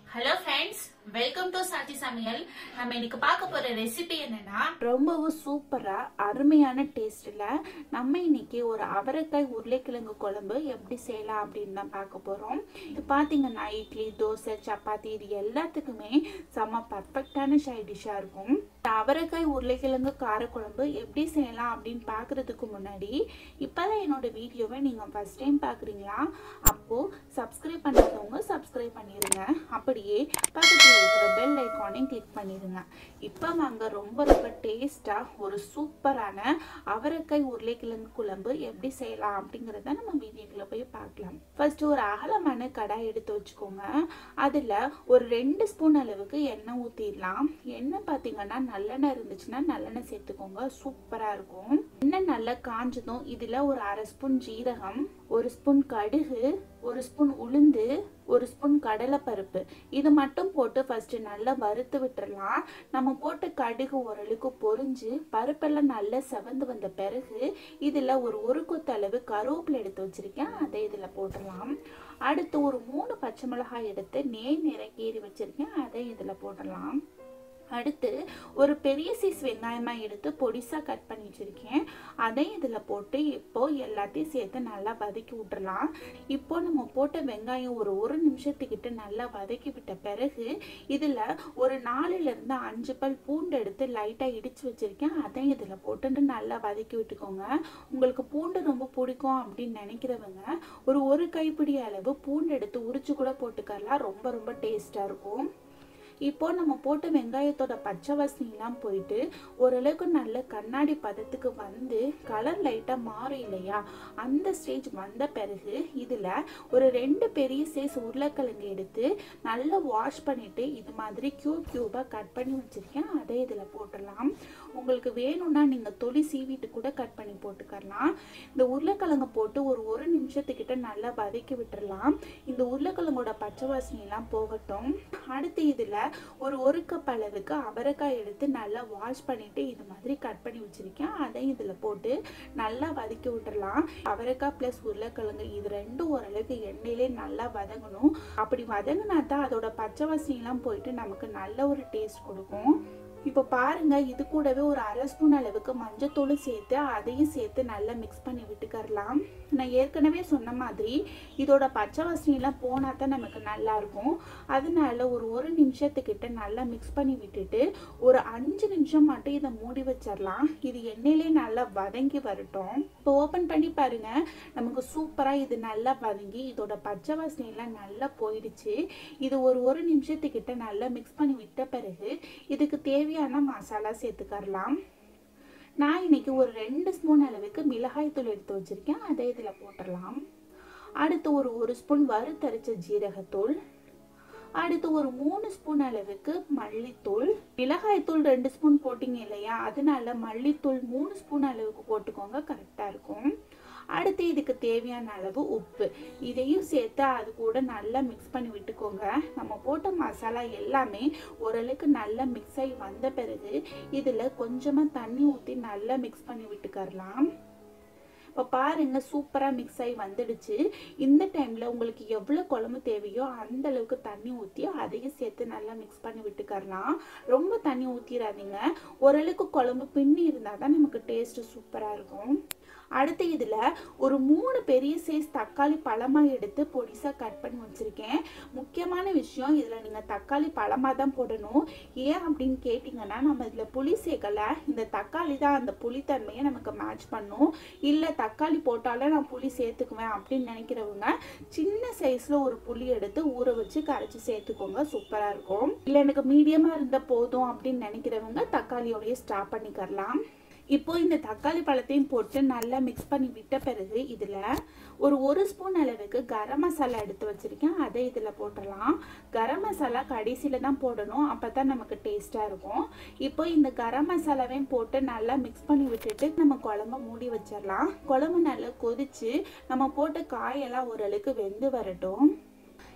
hello friends welcome to சாத்தி சமையல் நம்ம இன்னைக்கு பார்க்க போற ரெசிபி என்னன்னா ரொம்பவும் சூப்பராக அருமையான டேஸ்ட்டில் நம்ம இன்னைக்கு ஒரு அவரைக்காய் உருளைக்கிழங்கு குழம்பு எப்படி செய்யலாம் அப்படின்னு தான் பார்க்க போகிறோம் இது பார்த்தீங்கன்னா இட்லி தோசை சப்பாத்தி இது எல்லாத்துக்குமே செம்ம பர்ஃபெக்டான சைட் டிஷ்ஷாக இருக்கும் இந்த அவரைக்காய் உருளைக்கிழங்கு காரக்குழம்பு எப்படி செய்யலாம் அப்படின்னு பார்க்குறதுக்கு முன்னாடி இப்போ தான் என்னோட வீடியோவை நீங்கள் ஃபஸ்ட் டைம் பார்க்குறீங்களா அப்போது சப்ஸ்கிரைப் பண்ணாதவங்க சப்ஸ்கிரைப் பண்ணிடுங்க அப்படியே பக்கத்தில் இருக்கிற பெல் ஐக்கானையும் கிளிக் பண்ணிடுங்க இப்போ வாங்க ரொம்ப ரொம்ப டேஸ்ட்டாக ஒரு சூப்பரான அவரைக்காய் உருளைக்கிழங்கு குழம்பு எப்படி செய்யலாம் அப்படிங்கிறத நம்ம வீடியோக்குள்ளே போய் பார்க்கலாம் ஃபர்ஸ்ட் ஒரு அகலமான கடாய் எடுத்து வச்சுக்கோங்க அதில் ஒரு ரெண்டு ஸ்பூன் அளவுக்கு எண்ணெய் ஊற்றிடலாம் எண்ணெய் பார்த்தீங்கன்னா நல்லெண்ணெய் இருந்துச்சுன்னா நல்லெண்ணெய் சேர்த்துக்கோங்க சூப்பராக இருக்கும் எண்ணெய் நல்லா காஞ்சதும் இதில் ஒரு அரை ஸ்பூன் ஜீரகம் ஒரு ஸ்பூன் கடுகு ஒரு ஸ்பூன் உளுந்து ஒரு ஸ்பூன் கடலைப்பருப்பு இது மட்டும் போட்டு ஃபர்ஸ்ட் நல்லா வறுத்து விட்டுறலாம் நம்ம போட்ட கடுகு ஓரளவுக்கு பொரிஞ்சு பருப்பெல்லாம் நல்லா செவந்து வந்த பிறகு இதில் ஒரு ஒரு கொத்து அளவு கருவேப்பிலை எடுத்து வச்சிருக்கேன் அதை இதில் போட்டுடலாம் அடுத்து ஒரு மூணு பச்சை மிளகாய் எடுத்து நெய் நிறை கீறி வச்சிருக்கேன் அதை இதில் போடலாம் அடுத்து ஒரு பெரிய சைஸ் வெங்காயமாக எடுத்து பொடிசாக கட் பண்ணி வச்சுருக்கேன் அதையும் இதில் போட்டு இப்போ எல்லாத்தையும் சேர்த்து நல்லா வதக்கி விட்டுறலாம் இப்போ நம்ம போட்ட வெங்காயம் ஒரு ஒரு நிமிஷத்துக்கிட்ட நல்லா வதக்கி விட்ட பிறகு இதில் ஒரு நாலுலேருந்து அஞ்சு பல் பூண்டு எடுத்து லைட்டாக இடித்து வச்சுருக்கேன் அதையும் இதில் போட்டுட்டு நல்லா வதக்கி விட்டுக்கோங்க உங்களுக்கு பூண்டு ரொம்ப பிடிக்கும் அப்படின்னு நினைக்கிறவங்க ஒரு ஒரு கைப்பிடி அளவு பூண்டு எடுத்து உரிச்சு கூட போட்டுக்கலாம் ரொம்ப ரொம்ப டேஸ்ட்டாக இருக்கும் இப்போ நம்ம போட்ட வெங்காயத்தோட பச்சை வாசனைலாம் போயிட்டு ஓரளவுக்கு நல்ல கண்ணாடி பதத்துக்கு வந்து கலர் லைட்டாக மாறும் இல்லையா அந்த ஸ்டேஜ் வந்த பிறகு இதில் ஒரு ரெண்டு பெரிய சைஸ் உருளைக்கிழங்கு எடுத்து நல்லா வாஷ் பண்ணிவிட்டு இது மாதிரி க்யூப் க்யூபாக கட் பண்ணி வச்சுருக்கேன் அதை இதில் போட்டுடலாம் உங்களுக்கு வேணும்னா நீங்கள் தொளி சீவிட்டு கூட கட் பண்ணி போட்டுக்கலாம் இந்த உருளைக்கிழங்கு போட்டு ஒரு ஒரு நிமிஷத்துக்கிட்ட நல்லா வதக்கி விட்டுறலாம் இந்த உருளைக்கிழங்கோட பச்சை வாசனைலாம் போகட்டும் அடுத்து இதில் ஒரு ஒரு கப் அளவுக்கு அவரைக்காய் எடுத்து நல்லா வாஷ் பண்ணிட்டு இது மாதிரி கட் பண்ணி வச்சிருக்கேன் அதையும் இதில் போட்டு நல்லா வதக்கி விட்டுறலாம் அவரைக்காய் ப்ளஸ் உருளைக்கிழங்கு இது ரெண்டும் ஓரளவுக்கு எண்ணெயிலே நல்லா வதங்கணும் அப்படி வதங்கினா தான் அதோட பச்சை வாசனைலாம் போயிட்டு நமக்கு நல்ல ஒரு டேஸ்ட் கொடுக்கும் இப்போ பாருங்க இது கூடவே ஒரு அரை ஸ்பூன் அளவுக்கு மஞ்சத்தூள் சேர்த்து அதையும் சேர்த்து நல்லா மிக்ஸ் பண்ணி விட்டுக்கரலாம் நான் ஏற்கனவே சொன்ன மாதிரி இதோட பச்சை வாசனைலாம் போனால் தான் நமக்கு நல்லா இருக்கும் அதனால ஒரு ஒரு நிமிஷத்துக்கிட்ட நல்லா மிக்ஸ் பண்ணி விட்டுட்டு ஒரு அஞ்சு நிமிஷம் மட்டும் இதை மூடி வச்சிடலாம் இது எண்ணெயிலே நல்லா வதங்கி வரட்டும் இப்போ ஓப்பன் பண்ணி பாருங்க நமக்கு சூப்பராக இது நல்லா வதங்கி இதோட பச்சை வாசனைலாம் நல்லா போயிடுச்சு இது ஒரு ஒரு நிமிஷத்துக்கிட்ட நல்லா மிக்ஸ் பண்ணி விட்ட பிறகு இதுக்கு தேவை தேவையான மசாலா சேர்த்துக்கரலாம் நான் இன்னைக்கு ஒரு ரெண்டு ஸ்பூன் அளவுக்கு மிளகாய் தூள் எடுத்து வச்சிருக்கேன் அதை இதில் போட்டுடலாம் அடுத்து ஒரு ஒரு ஸ்பூன் வறுத்தரைச்ச ஜீரகத்தூள் அடுத்து ஒரு மூணு ஸ்பூன் அளவுக்கு மல்லித்தூள் மிளகாய்த்தூள் ரெண்டு ஸ்பூன் போட்டிங்க இல்லையா அதனால மல்லித்தூள் மூணு ஸ்பூன் அளவுக்கு போட்டுக்கோங்க கரெக்டாக இருக்கும் அடுத்து இதுக்கு தேவையான அளவு உப்பு இதையும் சேர்த்து அது கூட நல்லா மிக்ஸ் பண்ணி விட்டுக்கோங்க நம்ம போட்ட மசாலா எல்லாமே ஓரளவுக்கு நல்லா மிக்ஸ் ஆகி வந்த பிறகு இதில் கொஞ்சமாக தண்ணி ஊற்றி நல்லா மிக்ஸ் பண்ணி விட்டுக்கரலாம் இப்போ பாருங்க சூப்பராக மிக்ஸ் ஆகி வந்துடுச்சு இந்த டைமில் உங்களுக்கு எவ்வளோ குழம்பு தேவையோ அந்த அளவுக்கு தண்ணி ஊற்றி அதையும் சேர்த்து நல்லா மிக்ஸ் பண்ணி விட்டுக்கரலாம் ரொம்ப தண்ணி ஊற்றிடாதீங்க ஓரளவுக்கு குழம்பு பின்னி இருந்தால் தான் நமக்கு டேஸ்ட்டு சூப்பராக இருக்கும் அடுத்து இதில் ஒரு மூணு பெரிய சைஸ் தக்காளி பழமாக எடுத்து பொடிசாக கட் பண்ணி வச்சுருக்கேன் முக்கியமான விஷயம் இதில் நீங்கள் தக்காளி பழமாக தான் போடணும் ஏன் அப்படின்னு கேட்டிங்கன்னா நம்ம இதில் புளி சேர்க்கலை இந்த தக்காளி தான் அந்த புளித்தன்மையை நமக்கு மேட்ச் பண்ணும் இல்லை தக்காளி போட்டாலே நான் புளி சேர்த்துக்குவேன் அப்படின்னு நினைக்கிறவங்க சின்ன சைஸில் ஒரு புளி எடுத்து ஊற வச்சு கரைச்சி சேர்த்துக்கோங்க சூப்பராக இருக்கும் இல்லை எனக்கு மீடியமாக இருந்தால் போதும் அப்படின்னு நினைக்கிறவங்க தக்காளியோடய ஸ்டாப் பண்ணிக்கரலாம் இப்போ இந்த தக்காளி பழத்தையும் போட்டு நல்லா மிக்ஸ் பண்ணி விட்ட பிறகு இதில் ஒரு ஒரு ஸ்பூன் அளவுக்கு கரம் மசாலா எடுத்து வச்சுருக்கேன் அதை இதில் போட்டுடலாம் கரம் மசாலா கடைசியில் தான் போடணும் அப்போ தான் நமக்கு டேஸ்ட்டாக இருக்கும் இப்போ இந்த கரம் மசாலாவையும் போட்டு நல்லா மிக்ஸ் பண்ணி விட்டுட்டு நம்ம குழம்ப மூடி வச்சிடலாம் குழம்பு நல்லா கொதிச்சு நம்ம போட்ட காயெல்லாம் ஓரளவுக்கு வெந்து வரட்டும்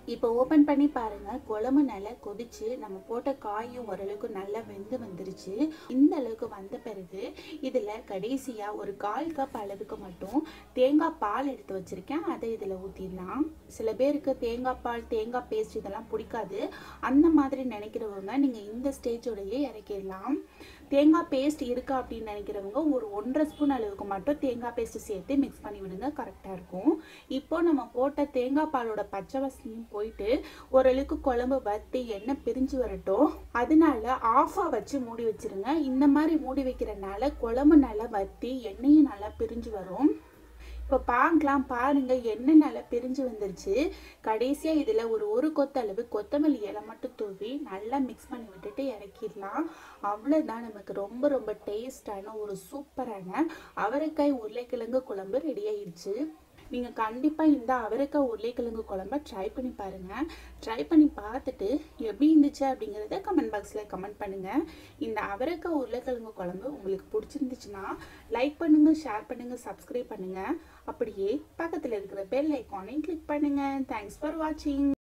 இப்போ ஓப்பன் பண்ணி பாருங்க குழம்பு நல்லா கொதிச்சு நம்ம போட்ட காயும் ஓரளவுக்கு நல்லா வெந்து வந்துருச்சு இந்த அளவுக்கு வந்த பிறகு இதில் கடைசியாக ஒரு கால் கப் அளவுக்கு மட்டும் தேங்காய் பால் எடுத்து வச்சிருக்கேன் அதை இதில் ஊற்றிடலாம் சில பேருக்கு தேங்காய் பால் தேங்காய் பேஸ்ட் இதெல்லாம் பிடிக்காது அந்த மாதிரி நினைக்கிறவங்க நீங்கள் இந்த ஸ்டேஜோடையே இறக்கிடலாம் தேங்காய் பேஸ்ட் இருக்கா அப்படின்னு நினைக்கிறவங்க ஒரு ஒன்றரை ஸ்பூன் அளவுக்கு மட்டும் தேங்காய் பேஸ்ட் சேர்த்து மிக்ஸ் பண்ணி விடுங்க கரெக்டாக இருக்கும் இப்போ நம்ம போட்ட தேங்காய் பாலோட பச்சை வாசனையும் போயிட்டு ஓரளவுக்கு குழம்பு வத்தி எண்ணெய் பிரிஞ்சு வரட்டும் அதனால ஆஃபாக வச்சு மூடி வச்சிருங்க இந்த மாதிரி மூடி வைக்கிறனால குழம்பு நல்லா வத்தி எண்ணெயும் நல்லா பிரிஞ்சு வரும் இப்போ பார்க்கலாம் பாருங்க எண்ணெய் நல்லா பிரிஞ்சு வந்துருச்சு கடைசியாக இதில் ஒரு ஒரு கொத்த அளவு கொத்தமல்லி இலை மட்டும் தூவி நல்லா மிக்ஸ் பண்ணி விட்டுட்டு இறக்கிடலாம் அவ்வளோதான் நமக்கு ரொம்ப ரொம்ப டேஸ்டான ஒரு சூப்பரான அவரைக்காய் உருளைக்கிழங்கு குழம்பு ரெடி ஆயிடுச்சு நீங்கள் கண்டிப்பாக இந்த அவரைக்காய் உருளைக்கிழங்கு குழம்ப ட்ரை பண்ணி பாருங்கள் ட்ரை பண்ணி பார்த்துட்டு எப்படி இருந்துச்சு அப்படிங்கிறத கமெண்ட் பாக்ஸில் கமெண்ட் பண்ணுங்கள் இந்த அவரைக்காய் உருளைக்கிழங்கு குழம்பு உங்களுக்கு பிடிச்சிருந்துச்சுன்னா லைக் பண்ணுங்கள் ஷேர் பண்ணுங்கள் சப்ஸ்கிரைப் பண்ணுங்கள் அப்படியே பக்கத்தில் இருக்கிற பெல் ஐக்கானையும் கிளிக் பண்ணுங்கள் தேங்க்ஸ் ஃபார் வாட்சிங்